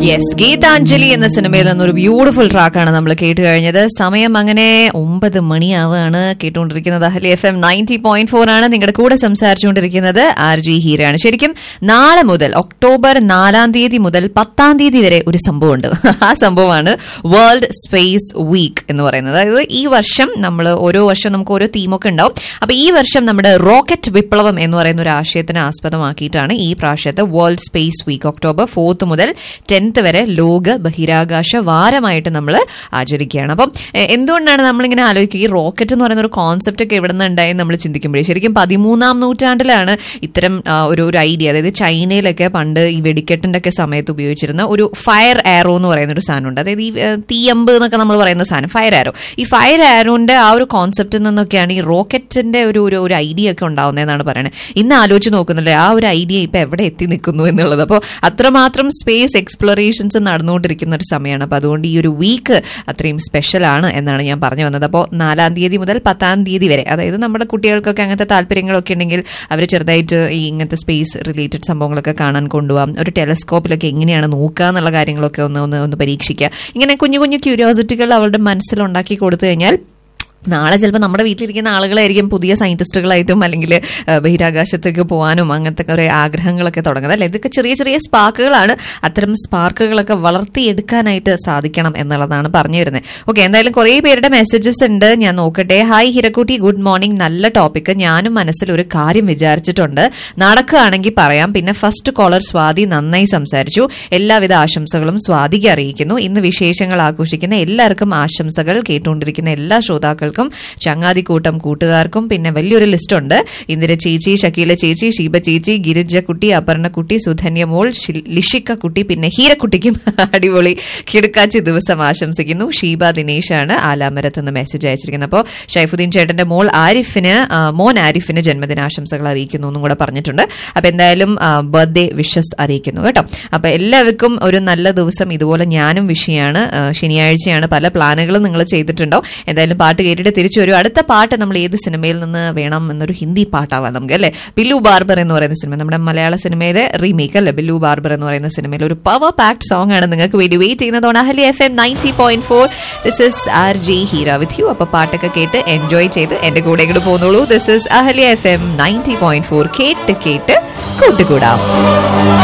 yes Geethanjali എന്ന സിനിമയിൽ നിന്നൊരു ബ്യൂട്ടിഫുൾ ട്രാക്കാണ് നമ്മൾ കേട്ട് കഴിഞ്ഞത് സമയം അങ്ങനെ ഒമ്പത് മണിയാവുകയാണ് കേട്ടുകൊണ്ടിരിക്കുന്നത് Ahali F M ninety point four ആണ് നിങ്ങളുടെ കൂടെ സംസാരിച്ചുകൊണ്ടിരിക്കുന്നത് ആർ ജി ഹീരയാണ് ശരിക്കും നാളെ മുതൽ ഒക്ടോബർ നാലാം തീയതി മുതൽ പത്താം തീയതി വരെ ഒരു സംഭവമുണ്ട് ആ സംഭവമാണ് വേൾഡ് സ്പേസ് വീക്ക് എന്ന് പറയുന്നത് അതായത് ഈ വർഷം നമ്മൾ ഓരോ വർഷം നമുക്ക് ഓരോ തീമൊക്കെ ഉണ്ടാവും അപ്പൊ ഈ വർഷം നമ്മുടെ റോക്കറ്റ് വിപ്ലവം എന്ന് പറയുന്ന ഒരു ആശയത്തിനെ ആസ്പദമാക്കിയിട്ടാണ് ഈ പ്രാവശ്യത്തെ world space week October fourth മുതൽ ടെൻത്ത് വരെ ലോക ബഹിരാകാശ വാരമായിട്ട് നമ്മൾ ആചരിക്കുകയാണ് അപ്പം എ- എന്തുകൊണ്ടാണ് നമ്മളിങ്ങനെ ആലോചിക്കുക ഈ റോക്കറ്റ് എന്ന് പറയുന്ന ഒരു കോൺസെപ്റ്റ് ഒക്കെ എവിടെ നിന്ന് ഉണ്ടായി നമ്മൾ ചിന്തിക്കുമ്പോഴേ ശരിക്കും പതിമൂന്നാം നൂറ്റാണ്ടിലാണ് ഇത്തരം ആ, ഒരു ഒരു ഐഡിയ അതായത് ചൈനയിലൊക്കെ പണ്ട് ഈ വെടിക്കെട്ടിന്റെ ഒക്കെ സമയത്ത് ഉപയോഗിച്ചിരുന്ന ഒരു ഫയർ ആരോ എന്ന് പറയുന്ന ഒരു സാധനമുണ്ട് അതായത് ഈ ആ, തീയമ്പ് എന്നൊക്കെ നമ്മൾ പറയുന്ന സാധനം ഫയർ ആരോ ഈ ഫയർ ആരോന്റെ ആ ഒരു കോൺസെപ്റ്റിൽ നിന്നൊക്കെയാണ് ഈ റോക്കറ്റിന്റെ ഒരു ഒരു ഒരു ഐഡിയ ഒക്കെ ഉണ്ടാവുന്നതെന്നാണ് പറയുന്നത് ഇന്ന് ആലോചിച്ച് നോക്കുന്നില്ലേ ആ ഒരു ഐഡിയ ഇപ്പൊ എവിടെ എത്തി നിൽക്കുന്നു എന്നുള്ളത് അപ്പോൾ അത്രമാത്രം സ്പേസ് എക്സ്പ്ലോറേഷൻസ് നടന്നുകൊണ്ടിരിക്കുന്ന ഒരു സമയമാണ് അപ്പോൾ അതുകൊണ്ട് ഈ ഒരു വീക്ക് അത്രയും സ്പെഷ്യൽ ആണ് എന്നാണ് ഞാൻ പറഞ്ഞു വന്നത് അപ്പോൾ നാലാം തീയതി മുതൽ പത്താം തീയതി വരെ അതായത് നമ്മുടെ കുട്ടികൾക്കൊക്കെ അങ്ങനത്തെ താല്പര്യങ്ങളൊക്കെ ഉണ്ടെങ്കിൽ അവർ ചെറുതായിട്ട് ഈ ഇങ്ങനത്തെ സ്പേസ് റിലേറ്റഡ് സംഭവങ്ങളൊക്കെ കാണാൻ കൊണ്ടുപോകാം ഒരു ടെലസ്കോപ്പിലൊക്കെ എങ്ങനെയാണ് നോക്കുക എന്നുള്ള കാര്യങ്ങളൊക്കെ ഒന്ന് ഒന്ന് ഒന്ന് പരീക്ഷിക്കുക ഇങ്ങനെ കുഞ്ഞു കുഞ്ഞു ക്യൂരിയോസിറ്റികൾ അവരുടെ മനസ്സിൽ ഉണ്ടാക്കി കൊടുത്തു കഴിഞ്ഞാൽ നാളെ ചിലപ്പോൾ നമ്മുടെ വീട്ടിലിരിക്കുന്ന ആളുകളായിരിക്കും പുതിയ സയന്റിസ്റ്റുകളായിട്ടും അല്ലെങ്കിൽ ഏഹ്, ബഹിരാകാശത്തേക്ക് പോകാനും അങ്ങനത്തെ കുറെ ആഗ്രഹങ്ങളൊക്കെ തുടങ്ങുന്നത് അല്ലെ ഇതൊക്കെ ചെറിയ ചെറിയ സ്പാർക്കുകളാണ് അത്തരം സ്പാർക്കുകളൊക്കെ വളർത്തിയെടുക്കാനായിട്ട് സാധിക്കണം എന്നുള്ളതാണ് പറഞ്ഞു വരുന്നത് ഓക്കെ എന്തായാലും കുറേ പേരുടെ മെസ്സേജസ് ഉണ്ട് ഞാൻ നോക്കട്ടെ ഹായ് ഹിരക്കുട്ടി ഗുഡ് മോർണിംഗ് നല്ല ടോപ്പിക് ഞാനും മനസ്സിൽ ഒരു കാര്യം വിചാരിച്ചിട്ടുണ്ട് നടക്കുകയാണെങ്കിൽ പറയാം പിന്നെ ഫസ്റ്റ് കോളർ സ്വാതി നന്നായി സംസാരിച്ചു എല്ലാവിധ ആശംസകളും സ്വാതിക്ക് അറിയിക്കുന്നു ഇന്ന് വിശേഷങ്ങൾ ആഘോഷിക്കുന്ന എല്ലാവർക്കും ആശംസകൾ കേട്ടുകൊണ്ടിരിക്കുന്ന എല്ലാ ശ്രോതാക്കൾക്കും ചങ്ങാതിക്കൂട്ടം കൂട്ടുകാർക്കും പിന്നെ വലിയൊരു ലിസ്റ്റ് ഉണ്ട് ഇന്ദിര ചേച്ചി ഷക്കീല ചേച്ചി ഷീബ ചേച്ചി ഗിരിജ കുട്ടി അപർണ കുട്ടി സുധന്യ മോൾ ഷി- ലിഷിക്ക കുട്ടി പിന്നെ ഹീരക്കുട്ടിക്കും അടിപൊളി കിടക്കാച്ചി ദിവസം ആശംസിക്കുന്നു ഷീബ ദിനേശാണ് ആലാമരത്ത് നിന്ന് മെസ്സേജ് അയച്ചിരിക്കുന്നത് അപ്പോൾ ഷൈഫുദ്ദീൻ ചേട്ടന്റെ മോൾ ആരിഫിന് ആ, മോൻ ആരിഫിന് ജന്മദിനാശംസകൾ അറിയിക്കുന്നു എന്നും കൂടെ പറഞ്ഞിട്ടുണ്ട് അപ്പൊ എന്തായാലും ബർത്ത്ഡേ വിഷസ് അറിയിക്കുന്നു കേട്ടോ അപ്പൊ എല്ലാവർക്കും ഒരു നല്ല ദിവസം ഇതുപോലെ ഞാനും വിഷയാണ് ശനിയാഴ്ചയാണ് പല പ്ലാനുകളും നിങ്ങൾ ചെയ്തിട്ടുണ്ടോ എന്തായാലും പാട്ട് കേട്ടിട്ട് തിരിച്ചു വരും അടുത്ത പാട്ട് നമ്മൾ ഏത് സിനിമയിൽ നിന്ന് വേണം എന്നൊരു ഹിന്ദി പാട്ടാവാം നമുക്ക് അല്ലെ ബില്ലു ബാർബർ എന്ന് പറയുന്ന സിനിമ നമ്മുടെ മലയാള സിനിമയുടെ റീമേക്ക് അല്ലെ ബില്ലു ബാർബർ എന്ന് പറയുന്ന സിനിമയിൽ ഒരു പവർ പാക്ട് സോങ് ആണ് നിങ്ങൾക്ക് വേണ്ടി വെയിറ്റ് ചെയ്യുന്നതാണ് Ahali F M ninety point four this is R G Heera with you അപ്പൊ പാട്ടൊക്കെ കേട്ട് എൻജോയ് ചെയ്ത് എന്റെ കൂടെ ഇങ്ങോട്ട് പോന്നോളൂ this is Ahali F M ninety point four കേട്ട് കേട്ട് കൂട്ടുകൂടാം